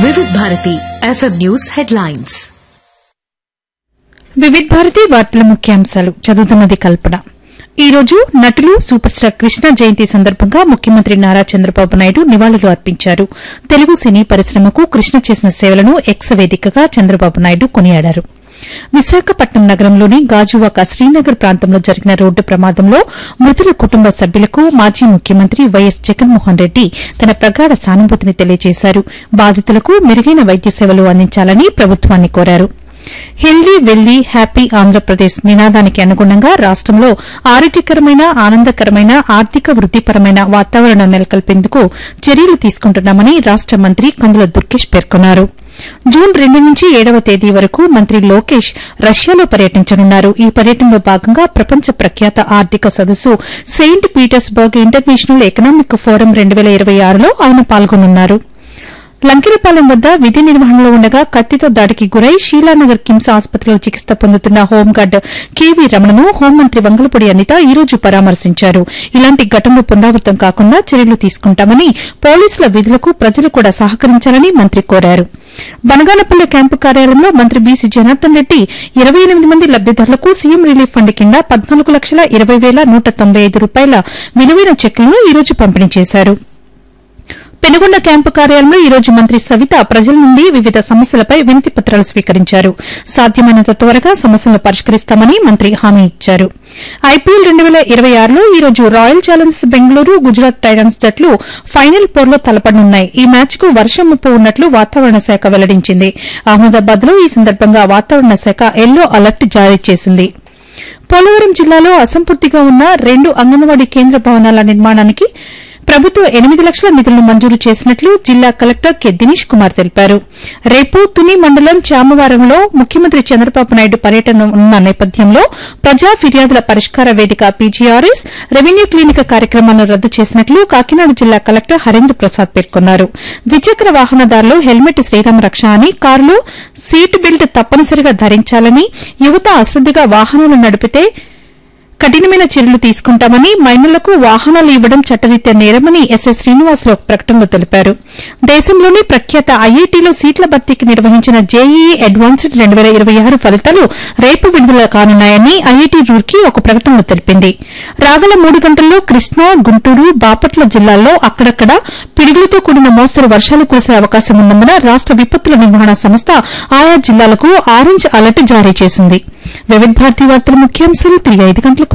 వివిధ Bharati FM news headlines Vividh Bharati వార్తల ముఖ్యాంశాలు చదువుతున్నది కల్పన ఈ రోజు నటులు సూపర్ స్టార్ కృష్ణ జయంతి సందర్భంగా ముఖ్యమంత్రి నారా చంద్రబాబు నాయుడు నివాళులు అర్పించారు తెలుగు సినీ పరిశ్రమకు కృష్ణ చేసిన సేవలను ఎక్స్ వేదికగా చంద్రబాబు నాయుడు కొనియాడారు విశాఖపట్నం నగరంలోని గాజువాక శ్రీనగర్ ప్రాంతంలో జరిగిన రోడ్డు ప్రమాదంలో మృతుల కుటుంబ సభ్యులకు మాజీ ముఖ్యమంత్రి వైఎస్ జగన్మోహన్ రెడ్డి తన ప్రగాఢ సానుభూతిని తెలియజేశారు బాధితులకు మెరుగైన వైద్య సేవలు అందించాలని ప్రభుత్వాన్ని కోరారు హెల్దీ వెల్దీ హ్యాపీ ఆంధ్రప్రదేశ్ నినాదానికి అనుగుణంగా రాష్టంలో ఆరోగ్యకరమైన ఆనందకరమైన ఆర్థిక వృద్దిపరమైన వాతావరణం నెలకొల్పేందుకు చర్యలు తీసుకుంటున్నామని రాష్ట మంత్రి కందుల దుర్గేష్ పేర్కొన్నారు జూన్ రెండు నుంచి ఏడవ తేదీ వరకు మంత్రి లోకేష్ రష్యాలో పర్యటించనున్నారు ఈ పర్యటనలో భాగంగా ప్రపంచ ప్రఖ్యాత ఆర్థిక సదస్సు Saint Petersburg international economic forum రెండు వేల ఇరవై ఆరులో ఆయన పాల్గొనున్నారు లంకిరపాలెం వద్ద విధి నిర్వహణలో ఉండగా కత్తితో దాడికి గురై షీలానగర్ కిమ్స్ ఆసుపత్రిలో చికిత్స పొందుతున్న హోంగార్డ్ కేవీ రమణను హోంమంత్రి వంగలపూడి అనిత ఈ రోజు పరామర్శించారు ఇలాంటి ఘటనలు పునరావృతం కాకుండా చర్యలు తీసుకుంటామని పోలీసుల విధులకు ప్రజలు కూడా సహకరించాలని మంత్రి కోరారు బనగానపల్లె క్యాంపు కార్యాలయంలో మంత్రి బీసీ జనార్దన్ రెడ్డి ఇరవై ఎనిమిది మంది లబ్దిదారులకు సీఎం రిలీఫ్ ఫండ్ కింద పద్నాలుగు లక్షల ఇరవై వేల నూట తొంభై ఐదు రూపాయల విలువైన చెక్కులను ఈ రోజు పంపిణీ చేశారు పెనుగొండ క్యాంపు కార్యాలయంలో ఈ రోజు మంత్రి సవిత ప్రజల నుండి వివిధ సమస్యలపై వినతి పత్రాలు స్వీకరించారు సాధ్యమైనంత త్వరగా సమస్యలను పరిష్కరిస్తామని మంత్రి హామీ ఇచ్చారు ఐపీఎల్ రెండు వేల ఇరవై ఆరులో ఈ రోజు Royal Challengers Bengaluru Gujarat Titans జట్లు ఫైనల్ పోర్లో తలపడనున్నాయి ఈ మ్యాచ్ కు వర్షం ముప్పు ఉన్నట్లు వాతావరణ శాఖ వెల్లడించింది అహ్మదాబాద్ లో ఈ సందర్భంగా వాతావరణ శాఖ ఎల్లో అలర్ట్ జారీ చేసింది పోలవరం జిల్లాలో అసంపూర్తిగా ఉన్న రెండు అంగన్వాడీ కేంద్ర భవనాల నిర్మాణానికి ప్రభుత్వం ఎనిమిది లక్షల నిధులను మంజూరు చేసినట్లు జిల్లా కలెక్టర్ కె దినేష్ కుమార్ తెలిపారు రేపు తుని మండలం చామవారంలో ముఖ్యమంత్రి చంద్రబాబు నాయుడు పర్యటన ఉన్న నేపథ్యంలో ప్రజా ఫిర్యాదుల పరిష్కార వేదిక పీజీఆర్ఎస్ రెవెన్యూ క్లినిక్ కార్యక్రమాలను రద్దు చేసినట్లు కాకినాడ జిల్లా కలెక్టర్ హరేంద్ర ప్రసాద్ పేర్కొన్నారు ద్విచక్ర వాహనదారులు హెల్మెట్ శ్రీరామ రక్ష అని కారులో సీట్ బెల్ట్ తప్పనిసరిగా ధరించాలని యువత అశ్రద్దగా వాహనాలు నడిపితే కఠినమైన చర్యలు తీసుకుంటామని మైనర్లకు వాహనాలు ఇవ్వడం చట్టరీత్యా నేరమని ఎస్ఎస్ శ్రీనివాసులు ఒక ప్రకటనలో తెలిపారు దేశంలోని ప్రఖ్యాత ఐఐటీలో సీట్ల భర్తీకి నిర్వహించిన జేఈఈ అడ్వాన్స్డ్ రెండు వేల ఇరవై ఆరు ఫలితాలు రేపు విడుదల కానున్నాయని ఐఐటీ రూర్కీ ఒక ప్రకటనలో తెలిపింది రాగల మూడు గంటల్లో కృష్ణా గుంటూరు బాపట్ల జిల్లాల్లో అక్కడక్కడ పిడుగులతో కూడిన మోస్తరు వర్షాలు కురిసే అవకాశం ఉన్నందున రాష్ట విపత్తుల నిర్వహణ సంస్థ ఆయా జిల్లాలకు ఆరెంజ్ అలర్ట్ జారీ చేసింది వివిధ భారతీ వార్తల ముఖ్యాంశాలు తిరిగి ఐదు గంటలకు